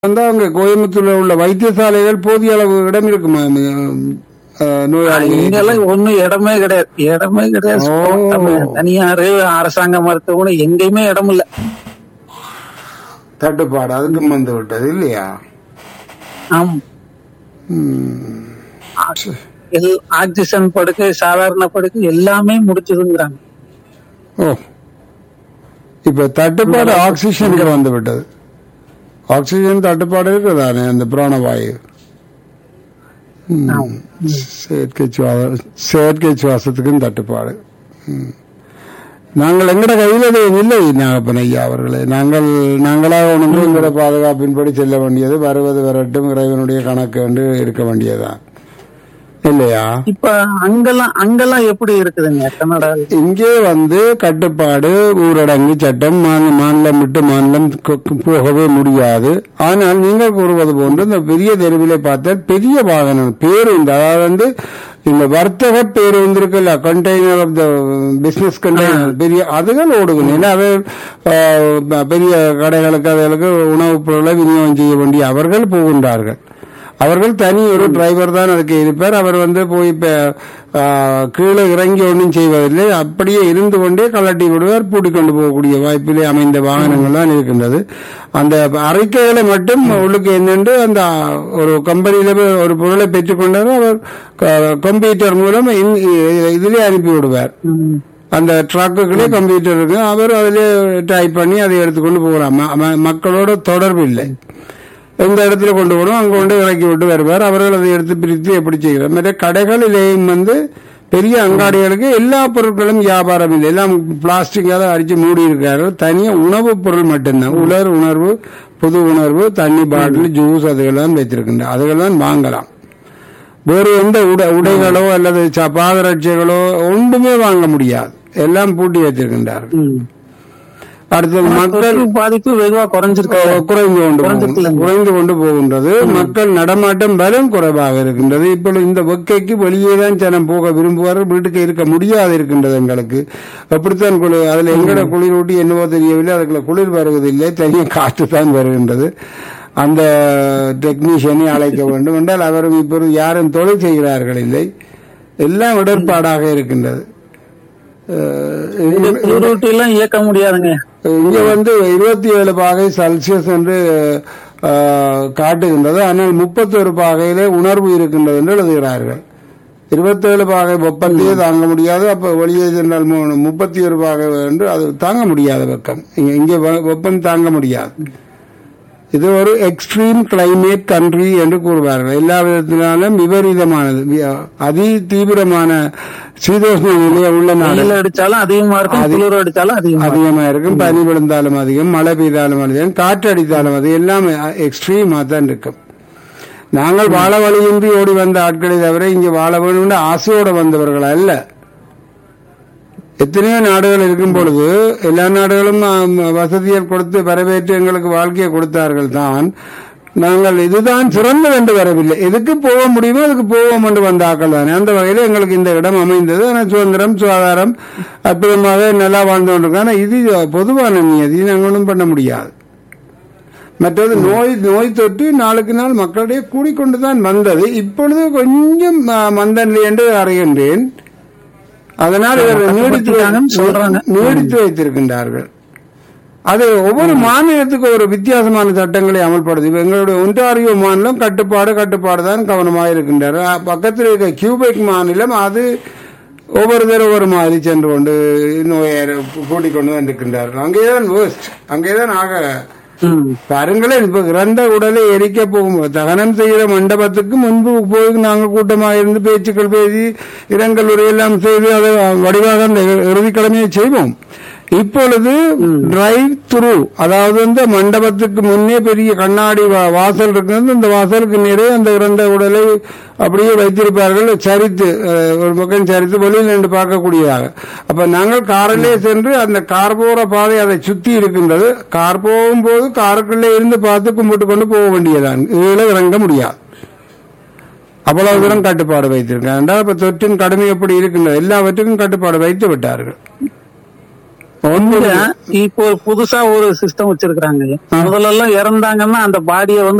வந்தா அங்க கோயம்புத்தூர்ல உள்ள வைத்தியசாலைகள் போதிய அளவு இடம் இருக்குமா அஹ், நோயாளிகள் இங்கெல்லாம் ஒண்ணும் இடமே கிடையாது இடமே கிடையாது ஓ. நம்ம தனியாரு அரசாங்க மருத்துவமனை எங்கேயுமே இடம் இல்ல தட்டுப்பாடு அதுக்கும் வந்து விட்டது இல்லையா ஆம் ம். எல்- ஆக்சிஜன் படுக்கை சாதாரண படுக்கை எல்லாமே முடிச்சதுங்கிறாங்க ஓ இப்ப தட்டுப்பாடு ஆக்சிஜனுக்கு வந்து விட்டது ஆக்சிஜன் தட்டுப்பாடு இருக்குதானே அந்த பிராணவாயு ம். ஆம். செயற்கை சுவாச செயற்கை சுவாசத்துக்கும் தட்டுப்பாடு ம். நாங்கள் எங்கட கையில் அது இல்லை நாகப்பன் ஐயா அவர்களே நாங்கள் நாங்களாக ஒன்று எங்கட பாதுகாப்பின்படி செல்ல வேண்டியது வருவது வரட்டும் இறைவனுடைய கணக்கு என்று இருக்க வேண்டியதுதான் இல்லையா இப்ப அங்கெல்லாம் அங்கெல்லாம் எப்படி இருக்குதுங்க கன்னடா இங்கே வந்து கட்டுப்பாடு ஊரடங்கு சட்டம் மாநில- மாநிலம் விட்டு மாநிலம் கு- கு- போகவே முடியாது ஆனால் நீங்கள் கூறுவது போன்று இந்த பெரிய தெருவிலே பார்த்தால் பெரிய வாகனம் பேருந்து அதாவது வந்து இந்த வர்த்தக பேருந்து இருக்குல்ல container of the business container பெரிய அதுகள் ஓடுகணும் ஏன்னா அது ஆஹ், பெரிய கடைகளுக்கு அதுகளுக்கு உணவுப் பொருளை விநியோகம் செய்ய வேண்டிய அவர்கள் போகின்றார்கள் அவர்கள் தனி ஒரு டிரைவர் தான் அதுக்கு இருப்பார் அவர் வந்து போய் இப்ப ஆ, கீழே இறங்கி ஒன்றும் செய்வதில்லை அப்படியே இருந்து கொண்டே கலட்டி விடுவார் பூட்டிக் கொண்டு போகக்கூடிய வாய்ப்பிலே அமைந்த வாகனங்கள் தான் இருக்கின்றது அந்த அறிக்கைகளை மட்டும் உள்ளுக்கு என்னென்று அந்த ஒரு கம்பெனியில போய் ஒரு பொருளை பெற்றுக்கொண்டார் அவர் க- கம்ப்யூட்டர் மூலம் இன்- இதிலே அனுப்பி விடுவார் ம். அந்த ட்ரக்குகளே கம்ப்யூட்டர் இருக்கு அவர் அதிலே டைப் பண்ணி அதை எடுத்துக்கொண்டு போகலாம் ம- ம- மக்களோட தொடர்பு இல்லை எந்த இடத்துல கொண்டு போகணும் அங்க கொண்டு இறக்கி விட்டு வருவார் அவர்கள் அதை எடுத்து பிரித்து எப்படி செய்கிறார் மற்ற கடைகளிலேயும் வந்து பெரிய அங்காடிகளுக்கு எல்லா பொருட்களும் வியாபாரம் இல்லை எல்லாம் பிளாஸ்டிக்கால அடிச்சு மூடி இருக்கார்கள் தனியா உணவுப் பொருள் மட்டும்தான் உலர் உணர்வு புது உணர்வு தண்ணி பாட்டில் ஜூஸ் அதுகெல்லாம் வைத்திருக்கின்ற அதுகெல்லாம் வாங்கலாம் வேறு எந்த உடை உடைகளோ அல்லது ச- பாதரட்சைகளோ ஒன்றுமே வாங்க முடியாது எல்லாம் பூட்டி வச்சிருக்கின்றார்கள் ம். அடுத்து மக்கள் தொற்று பாதிப்பு வெகுவா குறைஞ்சிருக்கு குறைந்து கொண்டு குறைஞ்சிருக்குல்ல. போகும். குறைந்து கொண்டு போகின்றது மக்கள் நடமாட்டம் பலம் குறைவாக இருக்கின்றது இப்பொழுது இந்த வெக்கைக்கு வெளியே தான் ஜனம் போக விரும்புவார்கள் வீட்டுக்கு இருக்க முடியாது இருக்கின்றது எங்களுக்கு அப்படித்தான் குளிர் அதுல எங்கட குளிர் ஊட்டி என்னவோ தெரியவில்லை அதுக்குள்ள குளிர் வருவதில்லை தனியாக காற்று தான் வருகின்றது அந்த டெக்னீஷியனை அழைக்க வேண்டும் என்றால் அவரும் இப்பொழுது யாரும் தொழில் செய்கிறார்கள் இல்லை எல்லாம் இடர்பாடாக இருக்கின்றது அஹ், குளிரூட்டி எல்லாம் இயக்க முடியாதுங்க இங்க வந்து இருபத்தி ஏழு பாகை செல்சியஸ் என்று ஆஹ், காட்டுகின்றது ஆனால் முப்பத்தொரு பாகையிலே உணர்வு இருக்கின்றது என்று எழுதுகிறார்கள் இருபத்தேழு பாகை வெப்பத்தையே தாங்க முடியாது அப்ப வெளியே சென்றால் மு- முப்பத்தி ஒரு பாகை என்று அது தாங்க முடியாத வெப்பம் இங்க- இங்கே வெ- வெப்பம் தாங்க முடியாது இது ஒரு எக்ஸ்ட்ரீம் கிளைமேட் கண்ட்ரி என்று கூறுவார்கள் எல்லா விதத்தினாலும் விபரீதமானது வி- அதி தீவிரமான சீதோஷ்ண நிலைய உள்ள நாடு வெயில் அடிச்சாலும் அதிகமா இருக்கும் குளிர் அடிச்சாலும் அதிகமா இருக்கும். அதிகமா இருக்கும் பனி விழுந்தாலும் அதிகம் மழை பெய்தாலும் அதிகம் காற்று அடித்தாலும் அது எல்லாமே எக்ஸ்ட்ரீமா தான் இருக்கும் நாங்கள் வாழ வழியின்றி ஓடி வந்த ஆட்களை தவிர இங்க வாழ வேணும்னு ஆசையோட வந்தவர்கள் அல்ல எத்தனையோ நாடுகள் இருக்கும் பொழுது எல்லா நாடுகளும் ஆம், வசதியை கொடுத்து வரவேற்று எங்களுக்கு வாழ்க்கையை கொடுத்தார்கள் தான் நாங்கள் இதுதான் சிறந்தது என்று வரவில்லை எதுக்கு போக முடியுமோ அதுக்கு போவோம் என்று வந்த ஆக்கள் தானே அந்த வகையில் எங்களுக்கு இந்த இடம் அமைந்தது ஆனால் சுதந்திரம் சுகாதாரம் அற்புதமாக நல்லா வாழ்ந்து கொண்டிருக்கோம் ஆனால் இது பொதுவான நியதி நாங்கள் ஒன்றும் பண்ண முடியாது மற்றது நோய் நோய் தொற்று நாளுக்கு நாள் மக்களிடையே கூடிக்கொண்டுதான் வந்தது இப்பொழுது கொஞ்சம் ஆ, மந்தநிலை என்று அறிகின்றேன் அதனால் இவர்கள் நீடித்து கட்டுப்படுத்திட்டாங்கன்னு சொல்றாங்க. நீடித்து வைத்திருக்கின்றார்கள் அது ஒவ்வொரு மாநிலத்துக்கு ஒரு வித்தியாசமான சட்டங்களை அமல்படுது இப்ப எங்களுடைய ஒன்டாரியோ மாநிலம் கட்டுப்பாடு கட்டுப்பாடு தான் கவனமாக இருக்கின்றார் அ, பக்கத்தில் இருக்க கியூபெக் மாநிலம் அது ஒவ்வொரு தடவை ஒவ்வொரு மாதிரி சென்று கொண்டு நோயை கூட்டிக் கொண்டு தான் இருக்கின்றார்கள் அங்கேதான் வேஸ்ட் அங்கேதான் ஆக ம். பாருங்களேன் இப்ப இறந்த உடலை எரிக்க போகும்போது தகனம் செய்கிற மண்டபத்துக்கு முன்பு போய் நாங்கள் கூட்டமாக இருந்து பேச்சுக்கள் பேசி இரங்கல் உரையெல்லாம் செய்து அதை வடிவாக அந்த இறுதிக்கிழமையை செய்வோம் இப்பொழுது டிரைவ் த்ரூ அதாவது வந்து மண்டபத்துக்கு முன்னே பெரிய கண்ணாடி வா- வாசல் இருக்கிறது அந்த வாசலுக்கு நேரே அந்த இறந்த உடலை அப்படியே வைத்திருப்பார்கள் சரித்து அஹ், ஒரு பக்கம் சரித்து வெளியில் நின்று பார்க்கக்கூடியதாக அப்ப நாங்கள் காரிலே சென்று அந்த கார் போற பாதை அதை சுத்தி இருக்கின்றது கார் போகும்போது காருக்குள்ளே இருந்து பார்த்து கும்பிட்டு கொண்டு போக வேண்டியதான் இதுல இறங்க முடியாது அவ்வளவு தூரம் கட்டுப்பாடு வைத்திருக்காங்க இப்ப தொற்றின் கடுமை எப்படி இருக்கின்றது எல்லாவற்றுக்கும் கட்டுப்பாடு வைத்து விட்டார்கள் ஒன்பது இப்போ ஒரு புதுசா ஒரு சிஸ்டம் வச்சிருக்காங்க முதல்ல எல்லாம் இறந்தாங்கன்னா அந்த பாடியை வந்து